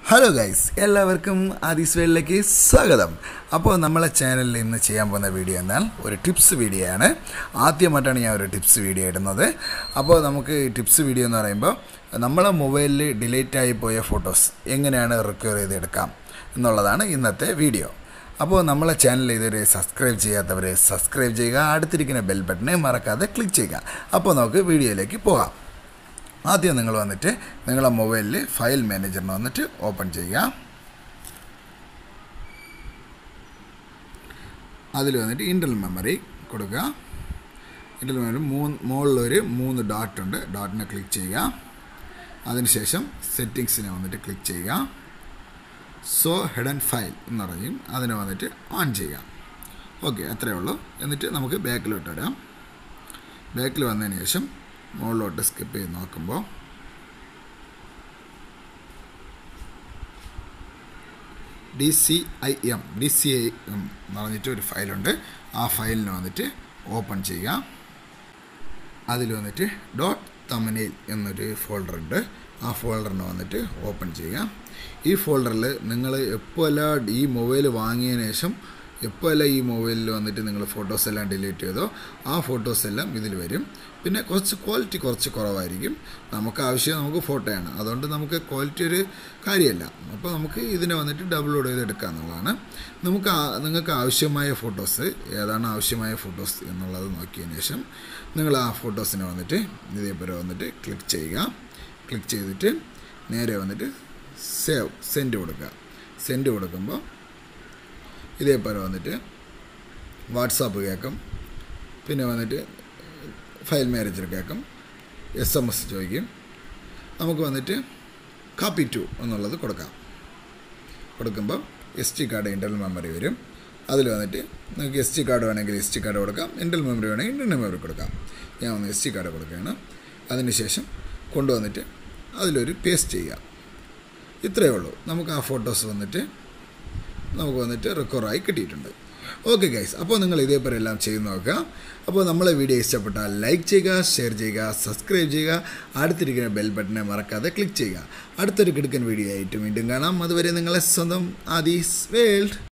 hello guys എല്ലാവർക്കും ആദീസ് വേളിലേക്ക് സ്വാഗതം അപ്പോൾ നമ്മളെ ചാനലിൽ ഇന്ന് ചെയ്യാൻ പോകുന്ന വീഡിയോ എന്നാൽ ഒരു ടിപ്സ് വീഡിയോ ആണ് ആദ്യമായിട്ടാണ് ഞാൻ ഒരു ടിപ്സ് വീഡിയോ ഇടുന്നത് അപ്പോൾ നമുക്ക് ഈ ടിപ്സ് വീഡിയോ എന്ന് പറയുമ്പോൾ നമ്മളെ മൊബൈലിൽ ഡിലീറ്റ് ആയി പോയ ഫോട്ടോസ് എങ്ങനെയാണ് റിക്കവർ ചെയ്തെടുക്കാം എന്നുള്ളതാണ് ഇന്നത്തെ വീഡിയോ അപ്പോൾ നമ്മളെ ചാനൽ ഇതുവരെ സബ്സ്ക്രൈബ് ചെയ്യാത്തവർ സബ്സ്ക്രൈബ് ചെയ്യുക അടുത്തിരിക്കുന്ന ബെൽ ബട്ടനെ മറക്കാതെ ക്ലിക്ക് ചെയ്യുക അപ്പോൾ നമുക്ക് വീഡിയോയിലേക്ക് പോകാം ആദ്യം നിങ്ങൾ വന്നിട്ട് നിങ്ങളെ മൊബൈലിൽ ഫയൽ മാനേജറിന് വന്നിട്ട് ഓപ്പൺ ചെയ്യുക അതിൽ വന്നിട്ട് ഇൻ്റൽ മെമ്മറി കൊടുക്കുക ഇൻ്റൽ മെമ്മറി മൂന്ന് മുകളിലൊരു മൂന്ന് ഡോട്ട് ഉണ്ട് ഡോട്ടിനെ ക്ലിക്ക് ചെയ്യുക അതിനുശേഷം സെറ്റിങ്സിനെ വന്നിട്ട് ക്ലിക്ക് ചെയ്യുക സോ ഹെഡൻ ഫയൽ എന്ന് പറയും അതിനെ വന്നിട്ട് ഓൺ ചെയ്യുക ഓക്കെ അത്രയേ ഉള്ളൂ എന്നിട്ട് നമുക്ക് ബാക്കിലോട്ട് ഇടാം ബാക്കിൽ വന്നതിന് ശേഷം മുകളിലോട്ട് സ്കിപ്പ് ചെയ്ത് നോക്കുമ്പോൾ D C I M D C I M എന്ന് പറഞ്ഞിട്ട് ഒരു ഫയലുണ്ട് ആ ഫയലിന് വന്നിട്ട് ഓപ്പൺ ചെയ്യുക അതിൽ വന്നിട്ട് ഡോട്ട് തമനയിൽ എന്നൊരു ഫോൾഡർ ഉണ്ട് ആ ഫോൾഡറിന് വന്നിട്ട് ഓപ്പൺ ചെയ്യുക ഈ ഫോൾഡറിൽ നിങ്ങൾ എപ്പോഴല്ല ഈ മൊബൈൽ വാങ്ങിയതിന് ശേഷം എപ്പോഴല്ല ഈ മൊബൈലിൽ വന്നിട്ട് നിങ്ങൾ ഫോട്ടോസ് എല്ലാം ഡിലീറ്റ് ചെയ്തോ ആ ഫോട്ടോസ് എല്ലാം ഇതിൽ വരും പിന്നെ കുറച്ച് ക്വാളിറ്റി കുറച്ച് കുറവായിരിക്കും നമുക്ക് ആവശ്യം നമുക്ക് ഫോട്ടോയാണ് അതുകൊണ്ട് നമുക്ക് ക്വാളിറ്റി ഒരു കാര്യമല്ല അപ്പോൾ നമുക്ക് ഇതിനെ വന്നിട്ട് ഡൗൺലോഡ് ചെയ്തെടുക്കുക എന്നുള്ളതാണ് നമുക്ക് ആ- നിങ്ങൾക്ക് ആവശ്യമായ ഫോട്ടോസ് ഏതാണ് ആവശ്യമായ ഫോട്ടോസ് എന്നുള്ളത് നോക്കിയതിന് ശേഷം നിങ്ങൾ ആ ഫോട്ടോസിനെ വന്നിട്ട് ഇതേപോലെ വന്നിട്ട് ക്ലിക്ക് ചെയ്യുക ക്ലിക്ക് ചെയ്തിട്ട് നേരെ വന്നിട്ട് സേവ് സെൻഡ് കൊടുക്കുക സെൻഡ് കൊടുക്കുമ്പോൾ ഇതേപോലെ വന്നിട്ട് വാട്സാപ്പ് കേൾക്കും പിന്നെ വന്നിട്ട് ഫയൽ മാനേജർ കേൾക്കും എസ് എം എസ് ചോദിക്കും നമുക്ക് വന്നിട്ട് കാപ്പി ടു എന്നുള്ളത് കൊടുക്കാം കൊടുക്കുമ്പോൾ S D card internal memory വരും അതിൽ വന്നിട്ട് നിങ്ങൾക്ക് എസ് ടി കാർഡ് വേണമെങ്കിൽ എസ് ടി കാർഡ് കൊടുക്കാം ഇൻ്റർണൽ മെമ്മറി വേണമെങ്കിൽ ഇൻ്റർണൽ മെമ്മറി കൊടുക്കാം ഞാൻ ഒന്ന് എസ് ടി കാർഡ് കൊടുക്കുകയാണ് അതിനുശേഷം കൊണ്ടുവന്നിട്ട് അതിലൊരു പേസ്റ്റ് ചെയ്യുക ഇത്രയേ ഉള്ളൂ നമുക്ക് ആ ഫോട്ടോസ് വന്നിട്ട് നമുക്ക് വന്നിട്ട് റിക്കവറായി കിട്ടിയിട്ടുണ്ട് ഓക്കെ ഗൈസ് അപ്പോൾ നിങ്ങൾ ഇതേപോലെ എല്ലാം ചെയ്ത് നോക്കുക അപ്പോൾ നമ്മളെ വീഡിയോ ഇഷ്ടപ്പെട്ടാൽ ലൈക്ക് ചെയ്യുക ഷെയർ ചെയ്യുക സബ്സ്ക്രൈബ് ചെയ്യുക അടുത്തിരിക്കുന്ന ബെൽ ബട്ടനെ മറക്കാതെ ക്ലിക്ക് ചെയ്യുക അടുത്തൊരു കിടുക്കൻ വീഡിയോ ആയിട്ട് വീണ്ടും കാണാം അതുവരെ നിങ്ങളെ സ്വന്തം ആദീസ് വേൾഡ്